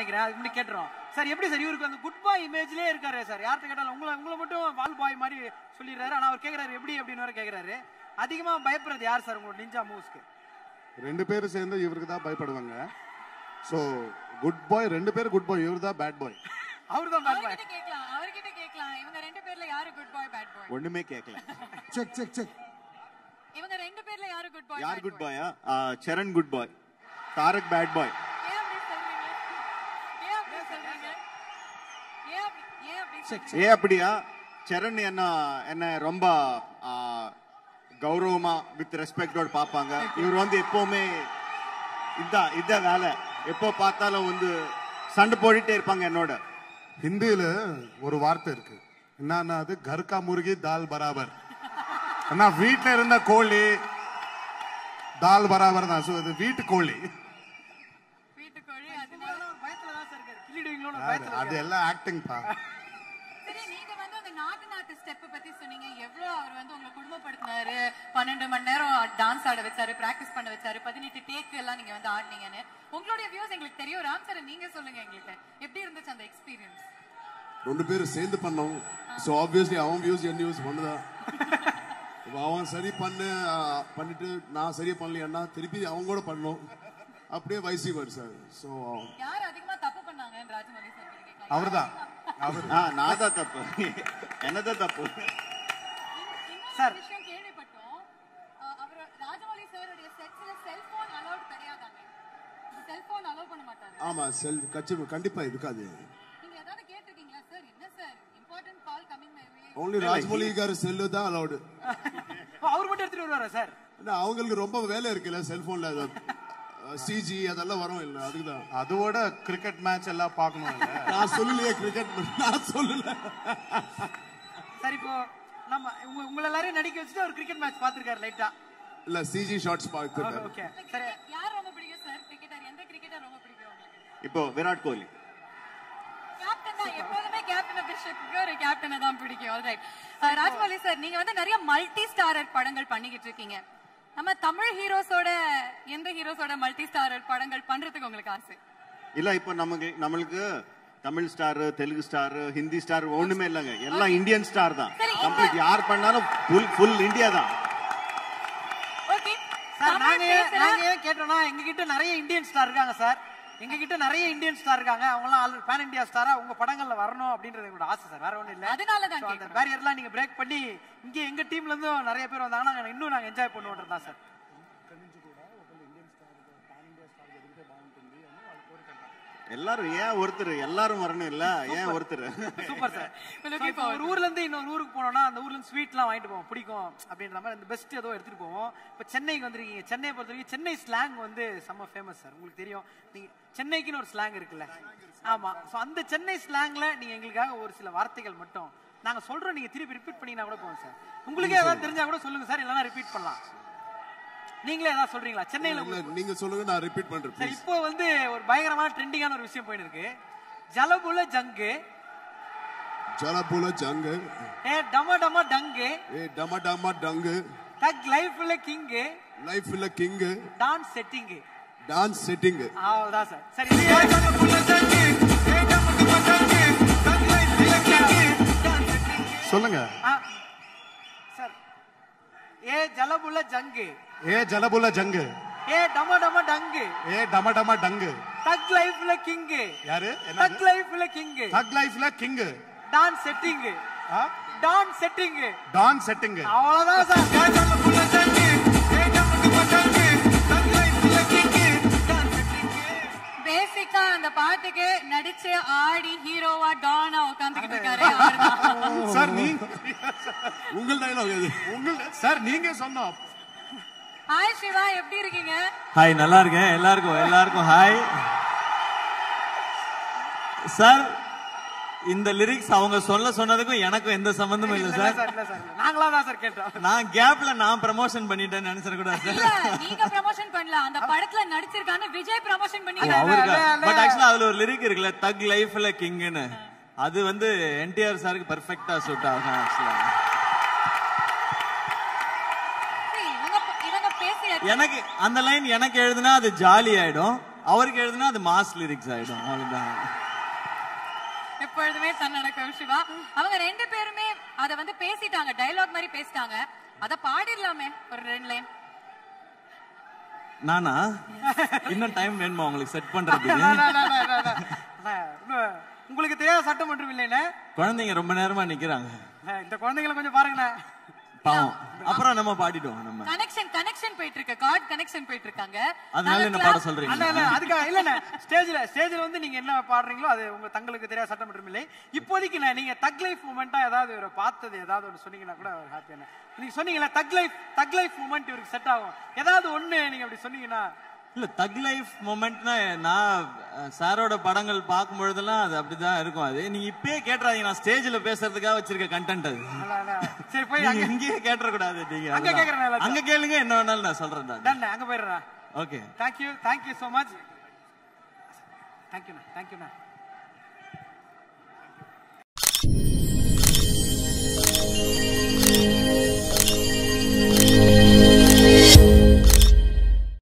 நினைக்கிறேன் அதுக்கு முன்னாடி கேட்டுரும் சார் எப்படி சார் இவருக்கு அந்த குட் பாய் இமேஜ்லயே இருக்காரு சார் யார்கிட்ட கேட்டாலும் உங்களை உங்களை மட்டும் வால் பாய் மாதிரி சொல்லிடுறாரு ஆனா அவர் கேக்குறாரு எப்படி அப்படின்னு வேற கேக்குறாரு அதிகமா பயப்படுறது யார் சார் உங்களோட நிஞ்சா மூவ்ஸ்க்கு ரெண்டு பேரும் சேர்ந்து இவருக்கு தான் பயப்படுவாங்க ஸோ குட் பாய் ரெண்டு பேரும் குட் பாய் இவர் தான் பேட் பாய் அவர் தான் பேட் பாய் அவர்கிட்ட கேட்கலாம் அவர்கிட்ட கேட்கலாம் இவங்க ரெண்டு பேர்ல யாரு குட் பாய் பேட் பாய் ஒண்ணுமே கேட்கல செக் செக் செக் இவங்க ரெண்டு பேர்ல யாரு குட் பாய் யார் குட் பாயா Charan good boy Tarak bad boy ஏன் அப்படி சொல்றீங்க ஏன் அப்படி சொல்றீங்க ஏன் அப்படி ஏன் அப்படி சொல்றீங்க ஏ அப்படியா சரண் என்ன என்ன ரொம்ப ஆ, கௌரவமா வித் ரெஸ்பெக்டோட பார்ப்பாங்க இவர் வந்து எப்பவுமே இதான் இதான் வேலை எப்போ பார்த்தாலும் வந்து சண்டை போட்டுட்டே இருப்பாங்க என்னோட ஹிந்தியில ஒரு வார்த்தை இருக்கு என்னன்னா அது கர்கா முருகி தால் பராபர் ஆனா வீட்ல இருந்த கோழி தால் பராபர் தான் ஸோ இது வீட்டு கோழி வீட்டுக்கோழி அது பயத்துல தான் சார் இருக்காரு கிள்ளிடுவீங்களோன்னு அது- பயத்துல அது எல்லாம் ஆக்டிங் பா சரி நீங்க வந்து அந்த நாட்டு நாட்டு ஸ்டெப் பத்தி சொன்னீங்க எவ்வளவு அவர் வந்து உங்களை குடும்பப்படுத்தினாரு பன்னெண்டு மணி நேரம் டான்ஸ் ஆட வச்சாரு பிராக்டிஸ் பண்ண வச்சாரு பதினெட்டு டேக் எல்லாம் நீங்க வந்து ஆடினீங்கன்னு உங்களுடைய வியூஸ் எங்களுக்கு தெரியும் ராம் சார் நீங்க சொல்லுங்க எங்களுக்கு எப்படி இருந்துச்சு அந்த எக்ஸ்பீரியன்ஸ் ரெண்டு பேரும் சேர்ந்து பண்ணோம் ஸோ ஆப்வியஸ்லி அவன் வியூஸ் என் வியூஸ் ஒண்ணுதான் இப்போ அவன் சரி பண்ணு ஆ, பண்ணிட்டு நான் சரியா பண்ணலையான்னா திருப்பி அவங்க கூட பண்ணோம் அப்படியே வைசி சார் ஸோ யார் அதிகமா தப்பு பண்ணாங்க ராஜமௌலி சார் கிட்ட கேட்கலாம் அவர்தான் அவர் ஆ நான் தான் தப்பு என்னதான் தப்பு இன்னொரு விஷயம் கேள்விப்பட்டோம் அஹ் அவர் ராஜமௌலி சாருடைய செட்ஸ்ல செல்போன் அலௌட் கிடையாதாங்க செல்போன் அலோவ் பண்ண மாட்டாரு ஆமா செல் கட்சி கண்டிப்பா இருக்காது நீங்க ஏதாவது கேட்டிருக்கீங்களா சார் என்ன sir important call coming my way only Rajamouli கார் செல்லு தான் அலௌடு அவர் மட்டும் எடுத்துட்டு வருவாரா சார் அவங்களுக்கு ரொம்ப வேலை இருக்குல்ல செல்போன்ல சிஜி அதெல்லாம் வரும் இல்ல அதுக்குதான் அதோட கிரிக்கெட் மேட்ச் எல்லாம் பார்க்கணும் இல்ல நான் சொல்லலையே கிரிக்கெட் நான் சொல்லல சார் இப்போ நம்ம உங்க உங்களை எல்லாரையும் நடிக்க வச்சுட்டு அவர் கிரிக்கெட் மேட்ச் பாத்துருக்காரு லைட்டா இல்ல சிஜி ஷார்ட்ஸ் பார்த்துருக்காரு ஓகே சரி யார் ரொம்ப பிடிக்கும் சார் கிரிக்கெட்டர் எந்த கிரிக்கெட்டர் ரொம்ப பிடிக்கும் உங்களுக்கு இப்போ விராட் கோலி கேப்டன் தான் எப்போதுமே கேப்டன் அபிஷேக்கு ஒரு கேப்டனை தான் பிடிக்கும் ஆல்ரைட் ராஜ்மௌலி சார் நீங்க வந்து நிறைய மல்டி ஸ்டாரர் படங்கள் பண்ணிக்கிட்டு இருக்கீங்க நம்ம தமிழ் ஹீரோஸோட எந்த ஹீரோஸோட மல்டி ஸ்டாரர் படங்கள் பண்றதுக்கு உங்களுக்கு ஆசை இல்ல இப்போ நமக்கு நம்மளுக்கு Tamil star Telugu star Hindi star ஒண்ணுமே இல்லைங்க எல்லாம் இந்தியன் ஸ்டார் தான் சரி, கம்ப்ளீட் யார் பண்ணாலும் ஃபுல் ஃபுல் இந்தியா தான் ஓகே சார் நாங்க ஏன் நாங்க ஏன் கேட்டோம்னா எங்க கிட்ட நிறைய இந்தியன் ஸ்டார் இருக்காங்க சார் எங்க கிட்ட நிறைய இந்தியன் ஸ்டார் இருக்காங்க அவங்க எல்லாம் பேன் இந்தியா ஸ்டாரா உங்க படங்கள்ல வரணும் அப்படின்றது எங்களோட ஆசை சார் வேற ஒண்ணும் இல்ல அதனால தான் So, அந்த கேக்குறோம். பேரியர்லாம் நீங்க பிரேக் பண்ணி இங்க எங்க டீம்ல இருந்தும் நிறைய பேர் வந்தாங்கன்னா நாங்க இன்னும் நாங்க என்ஜாய் பண்ணுவோன்றது தான் சார் எல்லாரும் ஏன் ஒருத்தர் எல்லாரும் வரணும் இல்ல ஏன் ஒருத்தர் சூப்பர் சார் Looking இப்போ ஒரு ஊர்ல இருந்து இன்னொரு ஊருக்கு போனோம்னா அந்த ஊர்ல இருந்து ஸ்வீட்லாம் வாங்கிட்டு போவோம் பிடிக்கும் அப்படின்ற மாதிரி அந்த பெஸ்ட் ஏதோ எடுத்துட்டு போவோம் இப்போ சென்னைக்கு வந்திருக்கீங்க சென்னையை பொறுத்த வரைக்கும் சென்னை ஸ்லாங் வந்து செம்ம ஃபேமஸ் சார் உங்களுக்கு தெரியும் நீங்க சென்னைக்குன்னு ஒரு ஸ்லாங் இருக்குல்ல ஆமா ஸோ அந்த சென்னை ஸ்லாங்ல நீங்க எங்களுக்காக ஒரு சில வார்த்தைகள் மட்டும் நாங்க சொல்றோம் நீங்க திருப்பி ரிப்பீட் பண்ணீங்கன்னா கூட போகும் சார் உங்களுக்கே ஏதாவது தெரிஞ்சா கூட சொல்லுங்க சார் இல்லைன்னா ரிப்பீட் பண்ணலாம் நீங்களே ஏதாவது சொல்றீங்களா சென்னையில இல்ல நீங்க சொல்லுங்க நான் ரிப்பீட் பண்றேன் சரி please. இப்போ வந்து ஒரு பயங்கரமான ட்ரெண்டிங்கான ஒரு விஷயம் போயிட்டு இருக்கு ஜலபுல ஜங்கு ஜலபுல ஜங்கு ஏ டம டம டங்கு ஏ டம டம டங்கு தக் லைஃப்ல கிங்கு லைஃப் இல்ல king dance setting dance setting அவ்வளவுதான் சார் சரி சொல்லுங்க ஆ, சார் ஏ ஜலபுல ஜங்கு ஏ ஜலபுல ஜங்கு ஏ டம டம டங்கு ஏ டம டம டங்கு தக் லைஃப்ல கிங்கு யாரு தக் லைஃப்ல கிங்கு தக் லைஃப்ல king dance setting dance setting don setting அவ்வளவுதான் சார் பேசிக்கா அந்த பாட்டுக்கு நடிச்சு ஆடி ஹீரோவா டானா உட்காந்துக்கிட்டு இருக்காரு அவர்தான் சார் நீங்க உங்கள் டைலாக் இது உங்க சார் நீங்க சொன்னோம் ஹாய் சிவா எப்படி இருக்கீங்க ஹாய் நல்லா இருக்கேன் எல்லாருக்கும் எல்லாருக்கும் ஹாய் சார் இந்த லிரிக்ஸ் அவங்க சொல்ல சொன்னதுக்கும் எனக்கும் எந்த சம்பந்தமும் இல்ல இல்ல சார் சார் இல்ல சார் இல்ல. நாங்களா தான் சார் கேட்டோம் நான் கேப்ல நான் ப்ரமோஷன் பண்ணிட்டேன்னு நினைச்சிட கூடாது சார் இல்ல நீங்க ப்ரமோஷன் பண்ணல அந்த படத்துல நடிச்சிருக்கான்னு விஜய் ப்ரமோஷன் பண்ணி அவருக்கு அது- அது- பட் ஆக்சுவலா அதுல ஒரு லிரிக் இருக்குல்ல தக் லைஃப்ல கிங்னு அது வந்து என்டிஆர் சாருக்கு பெர்ஃபெக்ட்டா சூட் ஆகும் ஆக்சுவலா இவங்க இவங்க பேசிய எனக்கு அந்த லைன் எனக்கு எழுதுனா அது ஜாலி ஆயிடும் அவருக்கு எழுதுனா அது மாஸ் லிரிக்ஸ் ஆயிடும் அவ்வளவுதான் எப்பொழுதுமே தன்னடக்கம் சிவா அவங்க ரெண்டு பேருமே அத வந்து பேசிட்டாங்க டயலாக் மாதிரி பேசிட்டாங்க அத பாடிடலாமே ஒரு ரெண்டு லைன் நானா இன்னும் டைம் வேணுமா உங்களுக்கு செட் பண்றதுக்கு அண்ணா, அண்ணா, அண்ணா, அண்ணா, அண்ணா. அண்ணா, இன்னும் உங்களுக்கு தெரியாத சட்டம் ஒன்றும் இல்லைண்ணே குழந்தைங்க ரொம்ப நேரமா நிக்கிறாங்க அண்ணா, இந்த குழந்தைங்களை கொஞ்சம் பாருங்கண்ணே பாவம் அப்புறம் நம்ம பாடிடுவோம் நம்ம கனெக்ஷன் கனெக்ஷன் போயிட்டு இருக்கு கார்டு கனெக்ஷன் போயிட்டு இருக்காங்க அதனால என்ன பாட சொல்றீங்க அண்ணா அண்ணா அதுக்காக இல்லண்ணே ஸ்டேஜ்ல ஸ்டேஜ்ல வந்து நீங்க என்ன பாடுறீங்களோ அது உங்க தங்களுக்கு தெரியாத சட்டம் மற்றும் இல்லை இப்போதைக்கு நான் நீங்க தக் லைஃப் மூமெண்டா ஏதாவது இவரை பார்த்தது ஏதாவது ஒன்று சொன்னீங்கன்னா கூட ஹாப்பியான நீங்க சொன்னீங்களா தக் லைஃப் தக் லைஃப் மூமெண்ட் இவருக்கு செட் ஆகும் ஏதாவது ஒண்ணு நீங்க அப்படி சொன்னீங்கன்னா இல்ல தக் லைஃப் மொமெண்ட்னா நான் அஹ், சாரோட படங்கள் பார்க்கும் பொழுதெல்லாம் அது அப்படிதான் இருக்கும் அது நீங்க இப்பயே கேட்டுறாதீங்க நான் ஸ்டேஜ்ல பேசுறதுக்காக வச்சிருக்க கண்டென்ட் அது அண்ணா, அண்ணா. சரி போய் நீங்க அங்க இங்கேயே கேட்டுற கூடாது நீங்க அங்க அதெல்லாம். கேக்குறேன் எல்லாத்தையும். அங்க கேளுங்க என்ன வேணாலும் நான் சொல்றேன் நான் டன் அங்க போயிடுறேன் okay thank you thank you so much தேங்க்யூண்ணா தேங்க்யூண்ணா